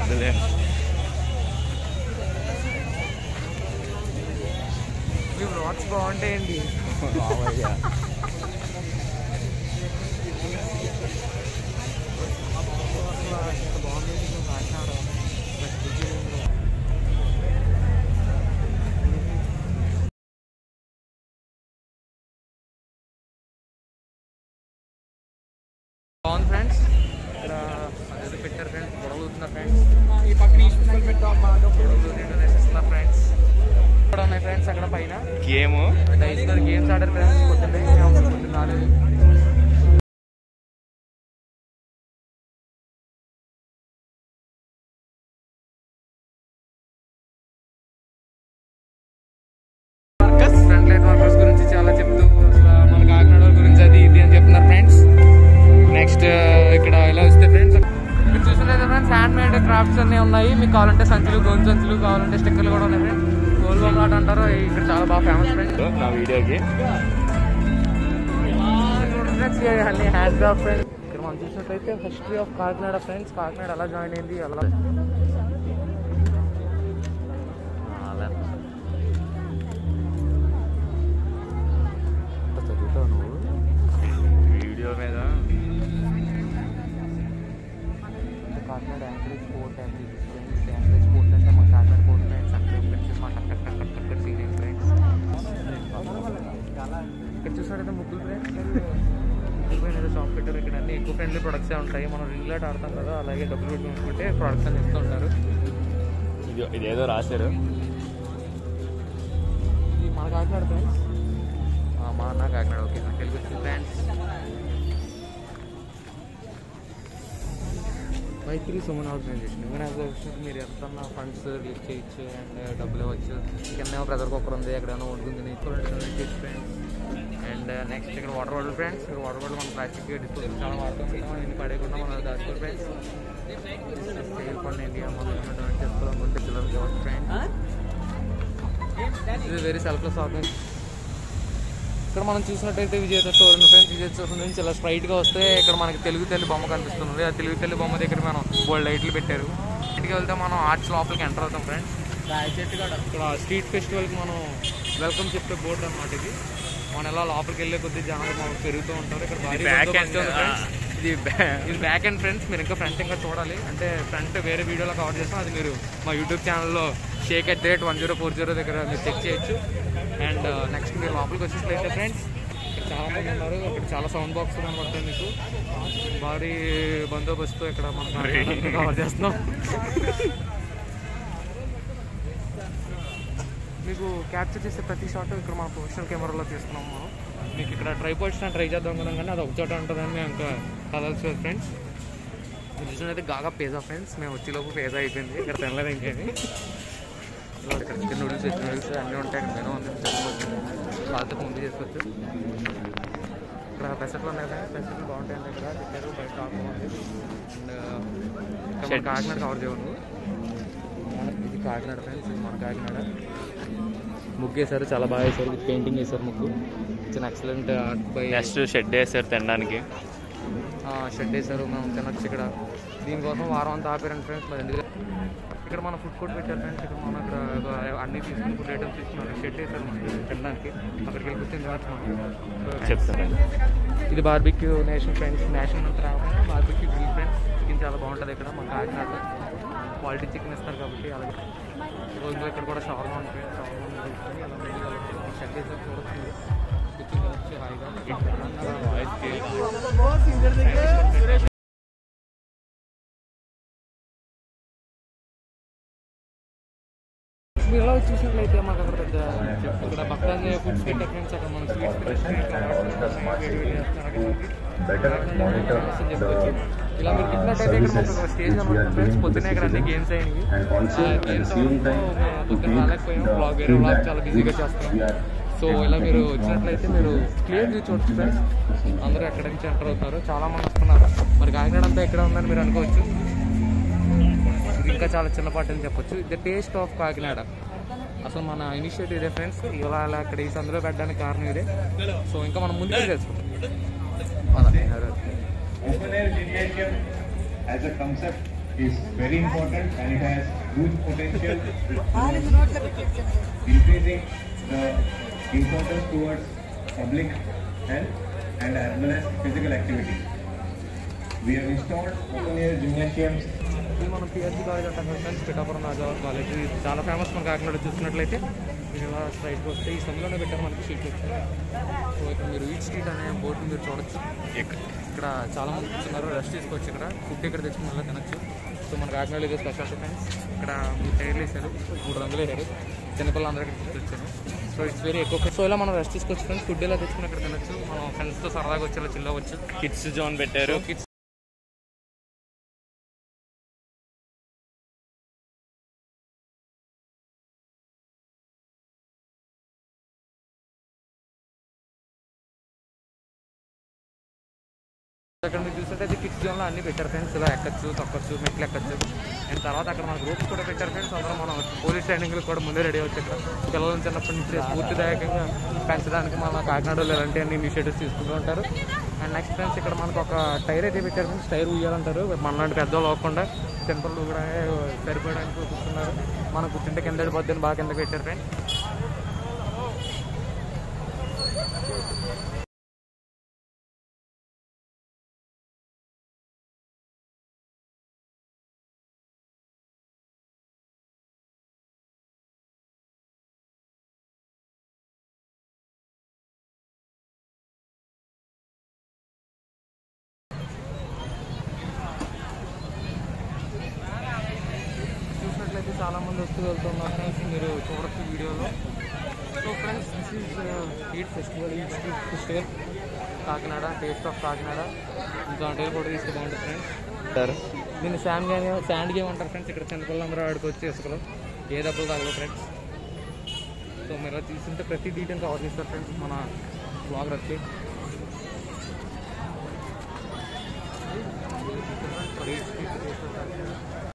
వద్దులే మీ బ్లాగ్స్ బాగుంటాయండి రామయ్య ఎంత బాగుంది కాకినాడ బాగుంది ఫ్రెండ్స్ ఇక్కడ అదేదో పెట్టారు ఫ్రెండ్స్ గొడవలు అవుతున్నారు ఫ్రెండ్స్ ఈ పక్కన ఈ పెట్టాం గొడవలు రెండు వేసేస్తున్నారు ఫ్రెండ్స్ ఇక్కడ ఉన్నాయి ఫ్రెండ్స్ అక్కడ పైన గేమ్ డైస్ గారు గేమ్స్ ఆడారు ఫ్రెండ్స్ పొద్దున్నే పొద్దున్న రాలేదు వర్కర్స్ ఫ్రంట్ లైన్ వర్కర్స్ గురించి చాలా చెప్తూ అసలు మన కాకినాడ గురించి అది ఇది అని చెప్తున్నారు ఫ్రెండ్స్ నెక్స్ట్ ఇక్కడ ఇలా వస్తే ఫ్రెండ్స్ ఇక్కడ చూసినట్లయితే ఫ్రెండ్స్ హ్యాండ్ మేడ్ క్రాఫ్ట్స్ అన్నీ ఉన్నాయి మీకు కావాలంటే సంచులు గోన్ సంచులు కావాలంటే స్టిక్కర్లు కూడా ఉన్నాయి ఫ్రెండ్స్ గోల్ బొమ్మలాట అంటారు ఇక్కడ చాలా బాగా ఫేమస్ ఫ్రెండ్స్ నా వీడియోకి ఫ్రెండ్స్ అన్ని హ్యాండ్ క్రాఫ్ట్ ఫ్రెండ్స్ ఇక్కడ మనం చూసినట్లయితే history of Kakinada friends Kakinada ఎలా జాయిన్ అయింది ఎలా చదువుతావు నువ్వు వీడియో మీద Kakinada anchorage port activities friends anchorage port అంటే మా కాకినాడ పోర్ట్ ఫ్రెండ్స్ అక్కడ ఫ్రెండ్స్ మా టక్ టక్ టక్ టక్ టక్ సీనియర్ ఫ్రెండ్స్ ఇక్కడ చూసినట్టయితే ముగ్గులు ఫ్రెండ్స్ ముగ్గులు పైన ఏదో షాప్ పెట్టారు ఇక్కడ అన్ని ఎక్కువ ఫ్రెండ్లీ ప్రొడక్ట్స్ ఉంటాయి మనం రింగ్ లైట్ ఆడతాం కదా అలాగే డబ్బులు పెట్టి కొనుక్కుంటే ప్రొడక్ట్స్ అని ఇస్తూ ఉంటారు ఇది ఇదేదో రాశారు ఇది మన కాకినాడ ఫ్రెండ్స్ మా అన్న కాకినాడ ఓకే నాకు తెలుగు వచ్చింది friends Maitri Suman organization organization మీరు ఎంత ఫండ్స్ రిలీజ్ చేయొచ్చు అండ్ డబ్బులు ఇవ్వచ్చు కింద ప్రెజర్ కుక్కర్ ఉంది ఎక్కడైనా వండుకుంది నేర్చుకోవాలంటే డొనేట్ చేయొచ్చు ఫ్రెండ్స్ అండ్ నెక్స్ట్ ఇక్కడ వాటర్ బాటిల్ ఫ్రెండ్స్ ఇక్కడ వాటర్ బాటిల్ మనం ప్లాస్టిక్ డిస్పోజల్ చాలా వాడుతూ ఉంటాం ఇన్ని పడేయకుండా మనం దాచుకోవాలి ఫ్రెండ్స్ సేల్ ఫండ్ ఇండియా మనం డొనేట్ చేసుకోవాలనుకుంటే పిల్లలకి ఇవ్వచ్చు ఫ్రెండ్స్ ఇది వెరీ సెల్ఫ్లెస్ ఆర్గనైజేషన్ ఇక్కడ మనం చూసినట్టయితే విజేత స్టోర్ ఉంది ఫ్రెండ్స్ విజేత స్టోర్ నుంచి ఇలా స్ట్రైట్గా వస్తే ఇక్కడ మనకి తెలుగు తల్లి బొమ్మ కనిపిస్తుంది ఆ తెలుగు తల్లి బొమ్మ దగ్గర మనం బోల్డ్ లైట్లు పెట్టారు ఇంటికి వెళ్తే మనం ఆర్ట్స్ లోపలికి ఎంటర్ అవుతాం ఫ్రెండ్స్ ఇక్కడ స్ట్రీట్ ఫెస్టివల్కి మనం వెల్కమ్ చెప్పే బోర్డు అన్నమాట ఇది మనం ఎలా లోపలికి వెళ్ళే కొద్ది జనాలు మనకు పెరుగుతూ ఉంటారు ఇక్కడ భారీ బ్యాక్ బందోబస్తు ఉంది friends. ఇది బ్యా- ఇది బ్యాక్ అండ్ ఫ్రంట్స్ మీరు ఇంకా ఫ్రంట్ ఇంకా చూడాలి అంటే ఫ్రంట్ వేరే వీడియోలో కవర్ చేస్తాం అది మీరు మా యూట్యూబ్ ఛానల్లో shake at the rate one zero four zero దగ్గర మీరు చెక్ చేయొచ్చు అండ్ నెక్స్ట్ మీరు లోపలికి వచ్చేసినట్లయితే ఫ్రెండ్స్ ఇక్కడ చాలా మంది ఉన్నారు ఇక్కడ చాలా సౌండ్ బాక్స్ కనబడతాయి మీకు భారీ బందోబస్తు ఇక్కడ మనం కవర్ చేస్తున్నాం మీకు క్యాప్చర్ చేసే ప్రతి షాట్ ఇక్కడ మన ప్రొఫెషనల్ కెమెరాలో తీస్తున్నాం మనం మీకు ఇక్కడ ట్రైపాడ్ స్టాండ్ ట్రై చేద్దాం అనుకున్నాం కానీ అది ఒక చోట ఉంటుందని మేము ఇంకా కదల్సి ఫ్రెండ్స్ అయితే గాగా పేజా ఫ్రెండ్స్ మేము వచ్చేలోపు పేజా అయిపోయింది ఇక్కడ తినలేదు ఇంకేమి ఇవాళ ఇక్కడ చికెన్ నూడిల్స్ వెజ్ నూడిల్స్ అన్నీ ఉంటాయి ఇక్కడ మెనూ ఉంది చేసుకోవచ్చు వాళ్ళతో ముందు చేసుకోవచ్చు ఇక్కడ పెసట్లు ఉన్నాయి కదా పెసట్లు బాగుంటాయండి ఇక్కడ తిట్టారు బయట టాప్ బాగుంది అండ్ ఇక్కడ మన కాకినాడ కవర్ చేయను ఇది కాకినాడ ఫ్రెండ్స్ ఇది మన కాకినాడ ముగ్గు వేశారు చాలా బాగా వేశారు ఇది పెయింటింగ్ వేశారు ముగ్గు it's excellent art by next shed వేసారు తినడానికి షెడ్ వేశారు మనం తినొచ్చు ఇక్కడ దీనికోసం వారం అంతా ఆపారండి ఫ్రెండ్స్ మరి ఎందుకు ఇక్కడ మన ఫుడ్ కోర్ట్ పెట్టారు ఫ్రెండ్స్ ఇక్కడ మనం ఇక్కడ ఒక అన్ని తీసుకుని ఫుడ్ ఐటమ్స్ తీసుకున్నాం షెడ్ వేశారు మనకి తినడానికి అక్కడికి వెళ్ళి కూర్చొని తినచ్చు మనం చెప్తాను ఇది బార్బిక్యూ నేషన్ ఫ్రెండ్స్ నేషన్ అంతా రాకుండా బార్బిక్యూ గ్రిల్ ఫ్రెండ్స్ చికెన్ చాలా బాగుంటుంది ఇక్కడ మన కాకినాడలో క్వాలిటీ చికెన్ ఇస్తారు కాబట్టి అలాగే రోజులో ఇక్కడ కూడా షవర్మా ఉంటుంది షవర్మా తీసుకొని అలా వెళ్ళి వెళ్ళొచ్చు షెడ్ వేసారు చూడొచ్చు మీరు. కూర్చొని తినొచ్చు హాయిగా మీరు ఎలా వచ్చి చూసినట్లయితే మాకు అక్కడ పెద్ద ఇక్కడ పక్కనే ఫుడ్స్ పెట్టే ఫ్రెండ్స్ అక్కడ మన ఇలా మీరు తిన్నట్టయితే ఇక్కడ మాకు ఒక స్టేజ్ కనబడుతుంది ఫ్రెండ్స్ పొద్దున్నే ఇక్కడ అన్ని గేమ్స్ అయినవి గేమ్స్ పొద్దున్న రాలేకపోయాం బ్లాగ్ వేరే బ్లాగ్ చాలా బిజీగా చేస్తాం సో ఇలా మీరు వచ్చినట్లయితే మీరు క్లియర్ వ్యూ చూడొచ్చు ఫ్రెండ్స్ అందరూ ఎక్కడి నుంచి ఎంటర్ అవుతారు చాలా మంది వస్తున్నారు మరి కాకినాడ అంతా ఎక్కడ ఉందని మీరు అనుకోవచ్చు ఇది ఇంకా చాలా చిన్న పాట అని చెప్పొచ్చు ద టేస్ట్ ఆఫ్ కాకినాడ అసలు మన ఇనిషియేటివ్ ఇదే ఫ్రెండ్స్ ఇలా అలా ఇక్కడ ఈ సందులో పెట్టడానికి కారణం ఇదే సో ఇంకా మనం ముందుకు తెలుసుకుంటాం Open air gymnasium as a concept is very important and it has huge potential increasing the importance towards public health and as well as physical activity. We have installed open air gymnasiums ఇది మనం PhD college అంటాం కదా friends Pithapuram రాజావారి college ఇది చాలా famous మన కాకినాడ చూసినట్లయితే మీరు ఇలా స్ట్రైట్కి వస్తే ఈ సమయంలోనే పెట్టారు మనకి సీట్లు వచ్చాయి సో ఇక్కడ మీరు ఈట్ స్ట్రీట్ అనే బోర్డు మీరు చూడొచ్చు ఇక్కడ చాలా మంది కూర్చున్నారు రెస్ట్ తీసుకోవచ్చు ఇక్కడ ఫుడ్ ఇక్కడ తెచ్చుకుని మళ్ళీ తినచ్చు సో మన కాకినాడలో ఇదే స్పెషాలిటీ ఫ్రెండ్స్ ఇక్కడ మూడు టైర్లు వేసారు మూడు రంగులు వేసారు చిన్నపిల్లలందరూ ఇక్కడ తీసుకొచ్చారు సో ఇట్స్ వెరీ ఎక్కువ సో ఇలా మనం రెస్ట్ తీసుకోవచ్చు ఫ్రెండ్స్ ఫుడ్ ఇలా తెచ్చుకుని ఇక్కడ తినచ్చు మనం ఫ్రెండ్స్తో సరదాగా వచ్చేలా చిల్లవచ్చు కిడ్స్ జోన్ పెట్టారు కిడ్స్ అక్కడ మీరు చూసినట్టయితే కిడ్స్ జోన్లో అన్ని పెట్టారు ఫ్రెండ్స్ ఇలా ఎక్కచ్చు తొక్కచ్చు మెట్లు ఎక్కచ్చు అండ్ తర్వాత అక్కడ మన గ్రూప్స్ కూడా పెట్టారు ఫ్రెండ్స్ అందరూ మనం పోలీస్ ట్రైనింగ్లు కూడా ముందే రెడీ అవచ్చు ఇక్కడ పిల్లలను చిన్నప్పటి నుంచి స్ఫూర్తిదాయకంగా పెంచడానికి మన కాకినాడలో ఇలాంటి అన్ని ఇనిషియేటివ్స్ తీసుకుంటూ ఉంటారు అండ్ నెక్స్ట్ ఫ్రెండ్స్ ఇక్కడ మనకు ఒక టైర్ అయితే పెట్టారు ఫ్రెండ్స్ టైర్ ఉయ్యాలంటారు మనలాంటి పెద్దవాళ్ళు అవ్వకుండా టెంపర్లు కూడా సరిపోయడానికి కూర్చున్నారు మనం కూర్చుంటే కింద పడిపోద్దని బాగా కింద పెట్టారు ఫ్రెండ్స్ చూసినట్లయితే చాలా మంది వస్తూ వెళ్తున్నారు ఫ్రెండ్స్ మీరు చూడొచ్చు వీడియోలో so friends this is eat festival eat street festival Kakinada taste of Kakinada ఇంకా అంటే కూడా తీసుకు బాగుంటుంది ఫ్రెండ్స్ దీన్ని శాండ్ గేమ్ శాండ్ గేమ్ అంటారు ఫ్రెండ్స్ ఇక్కడ చిన్నపిల్లలందరూ ఆడుకోవచ్చు ఇసుకలో ఏ దెబ్బలు తగలవు ఫ్రెండ్స్ సో మీరు ఇలా తీసుకుంటే ప్రతి డీటెయిల్ కవర్ చేస్తారు ఫ్రెండ్స్ మన బ్లాగ్ వచ్చి